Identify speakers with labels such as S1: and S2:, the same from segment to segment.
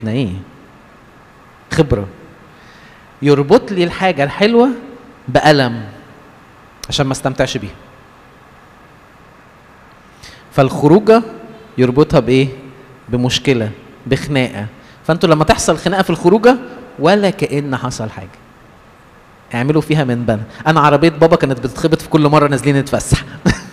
S1: ايه خبره يربط لي الحاجه الحلوه بألم عشان ما استمتعش بيها فالخروجه يربطها بايه بمشكله بخناقه فانتوا لما تحصل خناقه في الخروجه ولا كأن حصل حاجه اعملوا فيها من بنا انا عربيه بابا كانت بتتخبط في كل مره نازلين نتفسح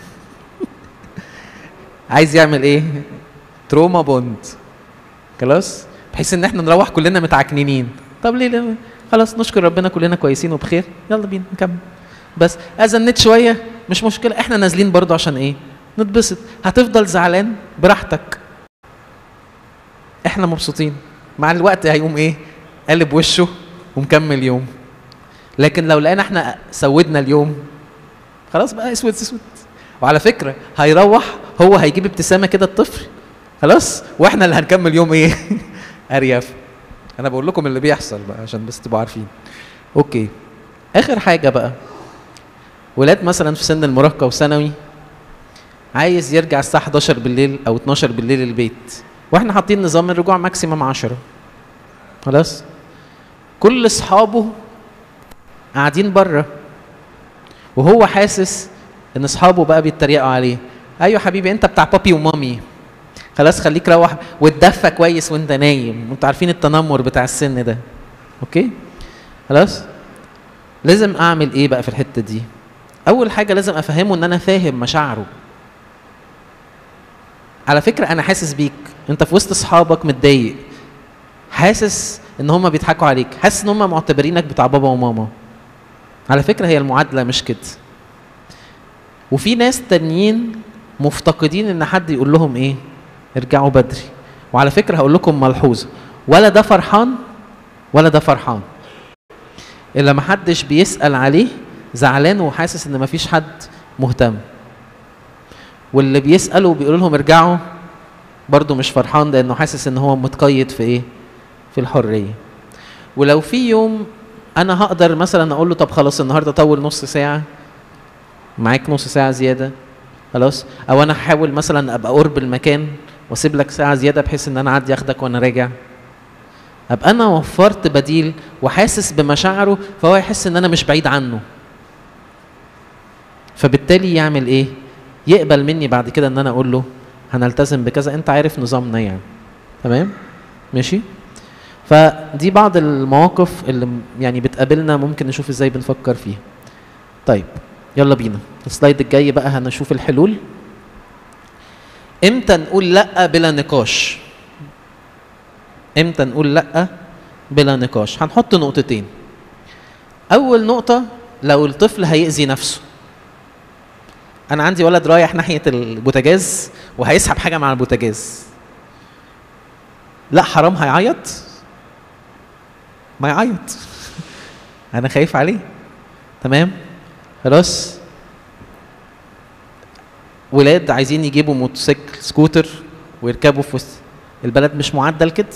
S1: عايز يعمل ايه تروما بوند خلاص بحيث ان احنا نروح كلنا متعكننين طب ليه ليه خلاص نشكر ربنا كلنا كويسين وبخير يلا بينا نكمل بس اذنت شويه مش مشكله احنا نازلين برضو عشان ايه نتبسط هتفضل زعلان براحتك احنا مبسوطين مع الوقت هيقوم ايه قلب وشه ومكمل يوم لكن لو لقينا احنا سودنا اليوم خلاص بقى اسود اسود وعلى فكره هيروح هو هيجيب ابتسامه كده الطفل خلاص واحنا اللي هنكمل يوم ايه ارياف انا بقول لكم اللي بيحصل بقى عشان بس تبقوا عارفين اوكي اخر حاجه بقى ولاد مثلا في سن المراهقه وثانوي عايز يرجع الساعه 11 بالليل او 12 بالليل البيت واحنا حاطين نظام الرجوع ماكسيمم 10 خلاص كل اصحابه قاعدين بره وهو حاسس ان اصحابه بقى بيتريقوا عليه ايوه حبيبي انت بتاع بابي ومامي خلاص خليك روح واتدفى كويس وانت نايم وانتوا عارفين التنمر بتاع السن ده اوكي خلاص لازم اعمل ايه بقى في الحته دي اول حاجه لازم افهمه ان انا فاهم مشاعره على فكره انا حاسس بيك انت في وسط اصحابك متضايق حاسس ان هم بيضحكوا عليك حاسس ان هم معتبرينك بتاع بابا وماما على فكره هي المعادله مش كده وفي ناس تانيين مفتقدين ان حد يقول لهم ايه ارجعوا بدري وعلى فكره هقول لكم ملحوظه ولا ده فرحان ولا ده فرحان الا ما حدش بيسال عليه زعلان وحاسس ان مفيش حد مهتم واللي بيسالوا بيقولوا لهم ارجعوا برضه مش فرحان لانه حاسس ان هو متقيد في ايه في الحريه ولو في يوم انا هقدر مثلا اقول له طب خلاص النهارده طول نص ساعه معاك نص ساعه زياده خلاص او انا هحاول مثلا ابقى قرب المكان واسيب لك ساعه زياده بحيث ان انا اعدي اخدك وانا راجع ابقى انا وفرت بديل وحاسس بمشاعره فهو يحس ان انا مش بعيد عنه فبالتالي يعمل ايه يقبل مني بعد كده ان انا اقول له هنلتزم بكذا انت عارف نظامنا يعني تمام ماشي فدي بعض المواقف اللي يعني بتقابلنا ممكن نشوف ازاي بنفكر فيها طيب يلا بينا السلايد الجاي بقى هنشوف الحلول امتى نقول لا بلا نقاش امتى نقول لا بلا نقاش هنحط نقطتين اول نقطه لو الطفل هيأذي نفسه انا عندي ولد رايح ناحيه البوتاجاز وهيسحب حاجه مع البوتاجاز لا حرام هيعيط ما يعيط انا خايف عليه تمام خلاص ولاد عايزين يجيبوا موتوسيكل سكوتر ويركبوا في وسط البلد مش معدل كده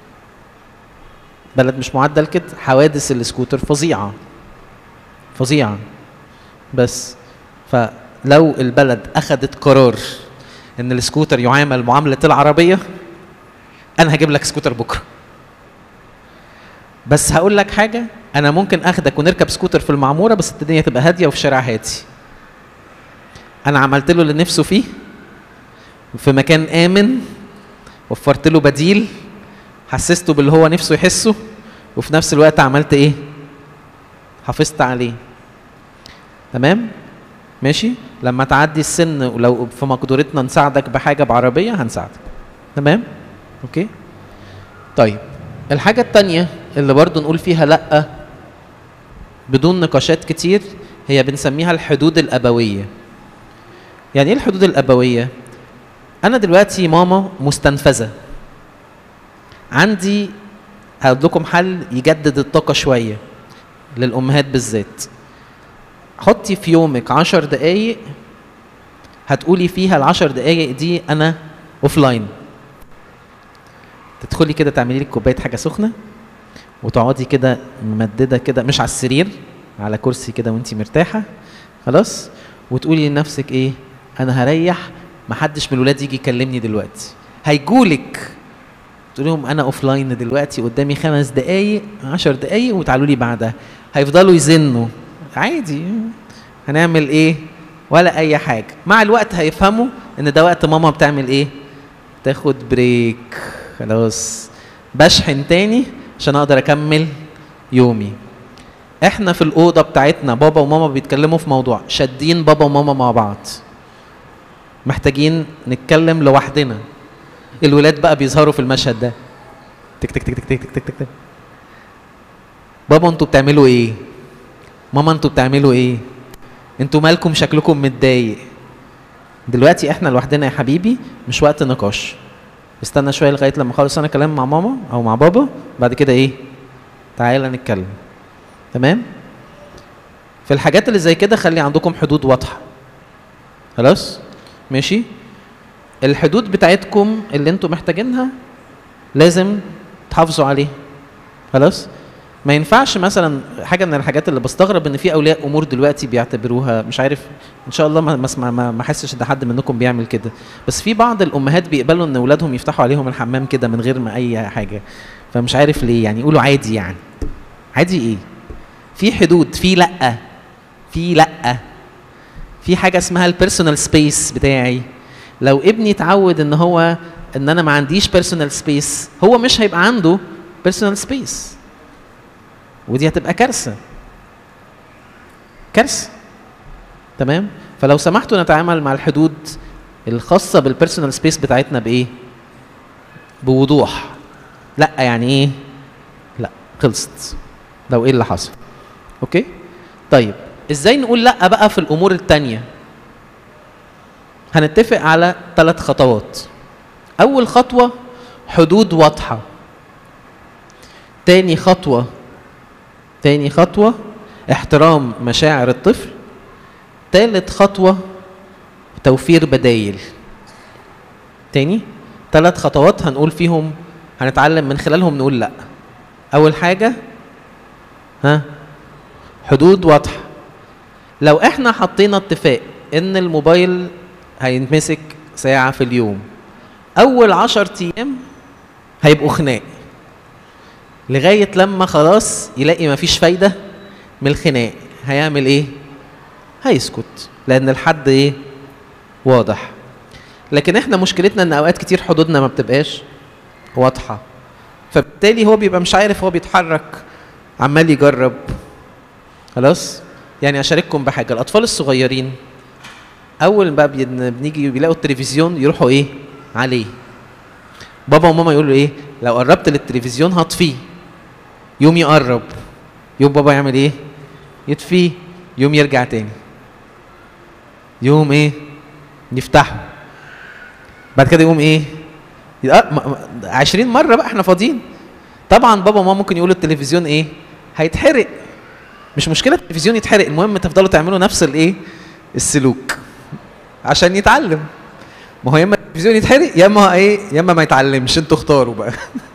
S1: بلد مش معدل كده حوادث السكوتر فظيعه فظيعه بس فلو البلد اخذت قرار ان السكوتر يعامل معامله العربيه انا هجيب لك سكوتر بكره بس هقول لك حاجه انا ممكن اخدك ونركب سكوتر في المعموره بس الدنيا تبقى هاديه وفي شارع هادي انا عملت له اللي نفسه فيه في مكان امن وفرت له بديل حسسته باللي هو نفسه يحسه وفي نفس الوقت عملت ايه حافظت عليه تمام ماشي لما تعدي السن ولو في مقدورتنا نساعدك بحاجه بعربيه هنساعدك تمام اوكي طيب الحاجه التانية اللي برضو نقول فيها لا بدون نقاشات كتير هي بنسميها الحدود الابويه يعني ايه الحدود الابويه انا دلوقتي ماما مستنفذه عندي هقول لكم حل يجدد الطاقه شويه للامهات بالذات حطي في يومك عشر دقايق هتقولي فيها العشر دقايق دي انا اوف لاين تدخلي كده تعملي لك كوبايه حاجه سخنه وتقعدي كده ممدده كده مش على السرير على كرسي كده وانت مرتاحه خلاص وتقولي لنفسك ايه انا هريح محدش من الولاد يجي يكلمني دلوقتي هيجولك تقول لهم انا اوف لاين دلوقتي قدامي خمس دقايق عشر دقايق وتعالوا لي بعدها هيفضلوا يزنوا عادي هنعمل ايه ولا اي حاجه مع الوقت هيفهموا ان ده وقت ماما بتعمل ايه تاخد بريك خلاص بشحن تاني عشان اقدر اكمل يومي احنا في الاوضه بتاعتنا بابا وماما بيتكلموا في موضوع شادين بابا وماما مع بعض محتاجين نتكلم لوحدنا الولاد بقى بيظهروا في المشهد ده تك تك تك تك تك تك تك, تك. بابا انتوا بتعملوا ايه ماما انتوا بتعملوا ايه انتوا مالكم شكلكم متضايق دلوقتي احنا لوحدنا يا حبيبي مش وقت نقاش استنى شويه لغايه لما اخلص انا كلام مع ماما او مع بابا بعد كده ايه تعالى نتكلم تمام في الحاجات اللي زي كده خلي عندكم حدود واضحه خلاص ماشي الحدود بتاعتكم اللي انتوا محتاجينها لازم تحافظوا عليها خلاص ما ينفعش مثلا حاجه من الحاجات اللي بستغرب ان في اولياء امور دلوقتي بيعتبروها مش عارف ان شاء الله ما اسمع ما ما احسش ان حد منكم بيعمل كده بس في بعض الامهات بيقبلوا ان اولادهم يفتحوا عليهم الحمام كده من غير ما اي حاجه فمش عارف ليه يعني يقولوا عادي يعني عادي ايه في حدود في لا في لا في حاجه اسمها البيرسونال سبيس بتاعي لو ابني اتعود ان هو ان انا ما عنديش بيرسونال سبيس هو مش هيبقى عنده بيرسونال سبيس ودي هتبقى كارثه كارثه تمام فلو سمحتوا نتعامل مع الحدود الخاصه بالبيرسونال سبيس بتاعتنا بايه بوضوح لا يعني ايه لا خلصت لو ايه اللي حصل اوكي طيب ازاي نقول لا بقى في الامور التانية هنتفق على ثلاث خطوات اول خطوه حدود واضحه تاني خطوه تاني خطوه احترام مشاعر الطفل تالت خطوه توفير بدايل تاني ثلاث خطوات هنقول فيهم هنتعلم من خلالهم نقول لا اول حاجه ها حدود واضحه لو احنا حطينا اتفاق ان الموبايل هيتمسك ساعة في اليوم أول عشر أيام هيبقوا خناق لغاية لما خلاص يلاقي مفيش فايدة من الخناق هيعمل إيه؟ هيسكت لأن الحد إيه؟ واضح لكن إحنا مشكلتنا إن أوقات كتير حدودنا ما بتبقاش واضحة فبالتالي هو بيبقى مش عارف هو بيتحرك عمال يجرب خلاص يعني اشارككم بحاجه الاطفال الصغيرين اول بقى بنيجي بيلاقوا التلفزيون يروحوا ايه عليه بابا وماما يقولوا ايه لو قربت للتلفزيون هطفيه يوم يقرب يوم بابا يعمل ايه يطفيه يوم يرجع تاني يوم ايه نفتحه بعد كده يقوم ايه عشرين مرة بقى احنا فاضيين طبعا بابا وماما ممكن يقولوا التلفزيون ايه هيتحرق مش مشكله التلفزيون يتحرق المهم تفضلوا تعملوا نفس الايه السلوك عشان يتعلم ما هو يا اما التلفزيون يتحرق يا اما ايه يا اما ما يتعلمش انتوا اختاروا بقى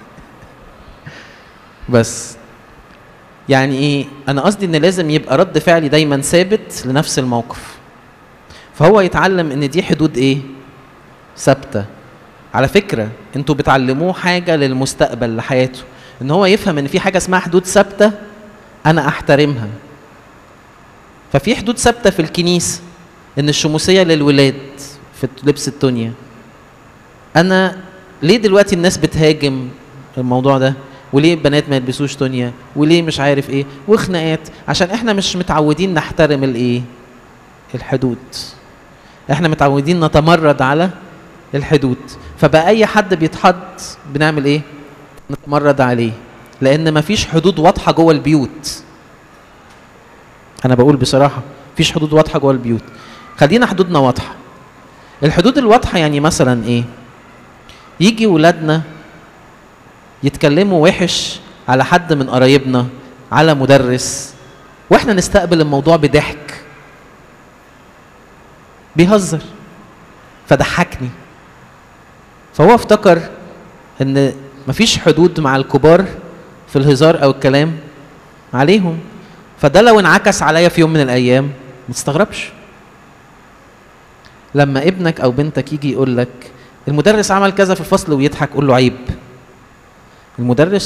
S1: بس يعني ايه انا قصدي ان لازم يبقى رد فعلي دايما ثابت لنفس الموقف فهو يتعلم ان دي حدود ايه ثابته على فكره انتوا بتعلموه حاجه للمستقبل لحياته ان هو يفهم ان في حاجه اسمها حدود ثابته انا احترمها ففي حدود ثابته في الكنيسه ان الشموسيه للولاد في لبس الدنيا انا ليه دلوقتي الناس بتهاجم الموضوع ده وليه البنات ما يلبسوش دنيا وليه مش عارف ايه وخناقات عشان احنا مش متعودين نحترم الايه الحدود احنا متعودين نتمرد على الحدود فبقى اي حد بيتحط بنعمل ايه نتمرد عليه لان مفيش حدود واضحه جوه البيوت انا بقول بصراحه مفيش حدود واضحه جوه البيوت خلينا حدودنا واضحه الحدود الواضحه يعني مثلا ايه يجي ولادنا يتكلموا وحش على حد من قرايبنا على مدرس واحنا نستقبل الموضوع بضحك بيهزر فضحكني فهو افتكر ان مفيش حدود مع الكبار في الهزار او الكلام عليهم فده لو انعكس عليا في يوم من الايام ما تستغربش لما ابنك او بنتك يجي يقول لك المدرس عمل كذا في الفصل ويضحك قول له عيب المدرس